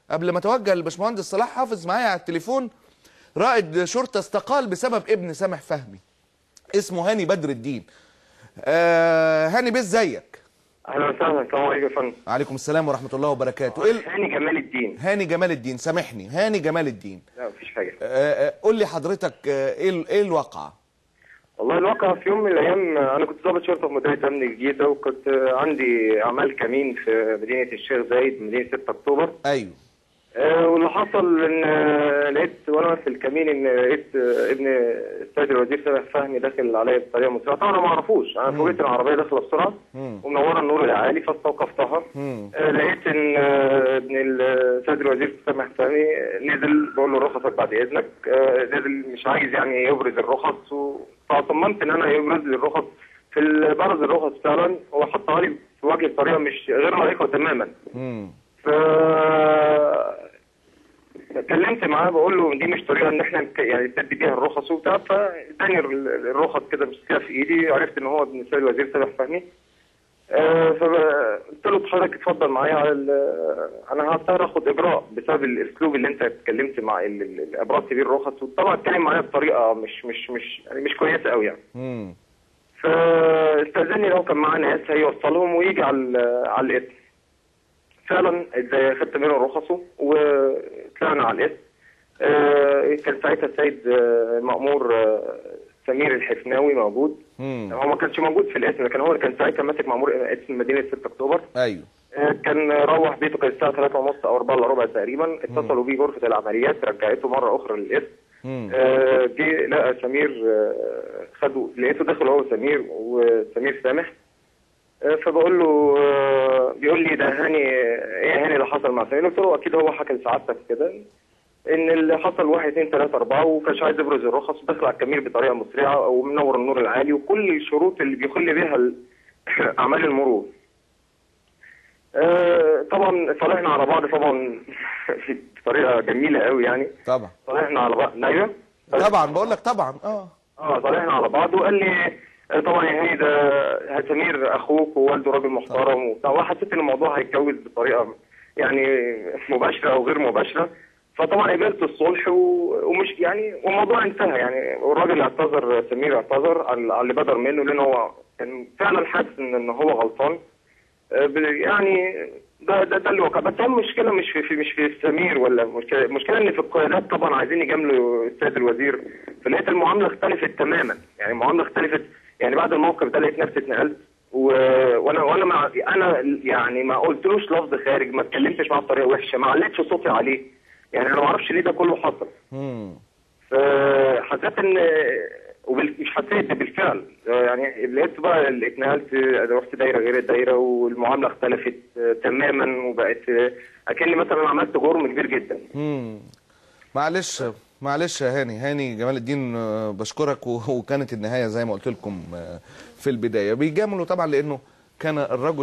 قبل ما اتوجه للباشمهندس صلاح حافظ معايا على التليفون رائد شرطه استقال بسبب ابن سامح فهمي اسمه هاني بدر الدين آه هاني بيه ازيك اهلا وسهلا السلام عليكم يا فندم عليكم السلام ورحمه الله وبركاته ايه ال- هاني جمال الدين هاني جمال الدين سامحني هاني جمال الدين لا مفيش حاجه آه، آه، قول لي حضرتك آه، ايه ال- ايه الواقعه والله الواقع في يوم من الايام انا كنت ضابط شرطه في مديريه امن الجيزه وكنت عندي اعمال كمين في مدينه الشيخ زايد مدينه 6 اكتوبر ايوه آه، واللي حصل ان آه، لقيت وانا في الكمين ان لقيت آه، ابن السيد الوزير سامح فهمي داخل عليا بطريقه مسرعه طبعا انا ما اعرفوش انا فوجئت ان العربيه داخله بسرعه مم. ومنوره النور العالي فاستوقفتها مم. آه، لقيت ان آه، ابن السيد الوزير سامح فهمي نزل بقول له رخصك بعد اذنك آه، نزل مش عايز يعني يبرز الرخص و... فصممت ان انا يبرز لي الرخص في ال- برز الرخص فعلا هو حطها لي في وجهي بطريقه مش غير لائقه تماما مم. ف اتكلمت معاه بقول له دي مش طريقه ان احنا نك- يعني نثبت بيها الرخص وبتاع فاداني ال- الرخص كده مسكها في ايدي عرفت ان هو ابن السيد الوزير سامح فهمي آه، فقلت له حضرتك اتفضل معايا على ال- انا هضطر اخد اجراء بسبب الاسلوب اللي انت اتكلمت مع ال- ال- اللي ابرزت بيه الرخص وطبعا اتكلم معايا بطريقه مش مش مش يعني مش كويسه قوي يعني مم. فاستاذني لو كان معاه ناس هيوصلهم ويجي على ال- على الاسم فعلا ازاي خدت منه رخصه وطلعنا على الاسم آه، كان ساعتها السيد آه، المأمور آه، سمير الحفناوي موجود مم. هو ما كانش موجود في الاسم لكن هو اللي كان ساعتها ماسك مأمور اسم مدينة 6 أكتوبر ايوه آه، كان روح بيته كان الساعة 3 ونص أو 4 إلا ربع تقريبا اتصلوا بيه غرفة العمليات رجعته مرة أخرى للاسم مم. آه، جه لقى سمير آه، خده لقيته داخل هو سمير وسمير سامح آه، فبقول له آه، بيقول لي ده هاني ايه هاني اللي حصل مع سمير قلت له اكيد هو حكى لسعادتك كده ان اللي حصل واحد اثنين ثلاثة أربعة وكانش عايز يبرز الرخص ودخل على الكمين بطريقة مسرعة ومنور النور العالي وكل الشروط اللي بيخل بها ال- أعمال المرور. آه، طبعا صالحنا على بعض طبعا بطريقة جميلة قوي يعني طبعا صالحنا على بعض ايوه طبعا بقول لك طبعا اه اه صالحنا على بعض وقال لي آه، طبعا يا هاني ده سمير اخوك ووالده راجل محترم وبتاع وحسيت ان الموضوع هيتجوز بطريقه يعني مباشره او غير مباشره فطبعا قبلت الصلح و... ومش يعني والموضوع انتهى يعني والراجل اعتذر سمير اعتذر على على اللي بدر منه لان هو كان فعلا حاسس ان إن هو غلطان آه، بال- يعني ده ده ده اللي وقع بس هو المشكله مش في في- مش في سمير ولا مشكله المشكله ان في القيادات طبعا عايزين يجاملوا السيد الوزير فلقيت المعامله اختلفت تماما يعني المعامله اختلفت يعني بعد الموقف ده لقيت نفسي اتنقلت و... وانا وانا مع... انا يعني ما قلتلوش لفظ خارج ما اتكلمتش معاه بطريقه وحشه ما علتش صوتي عليه يعني انا ما اعرفش ليه ده كله حصل مم. فحسيت ان وبال... مش حسيت ده بالفعل يعني لقيت بقى اللي اتنقلت رحت دايره غير الدايره والمعامله اختلفت تماما وبقت اكني مثلا عملت جرم كبير جدا مم. معلش معلش يا هاني هاني جمال الدين آه، بشكرك و- وكانت النهايه زي ما قلت لكم آه، في البدايه بيجاملوا طبعا لانه كان الرجل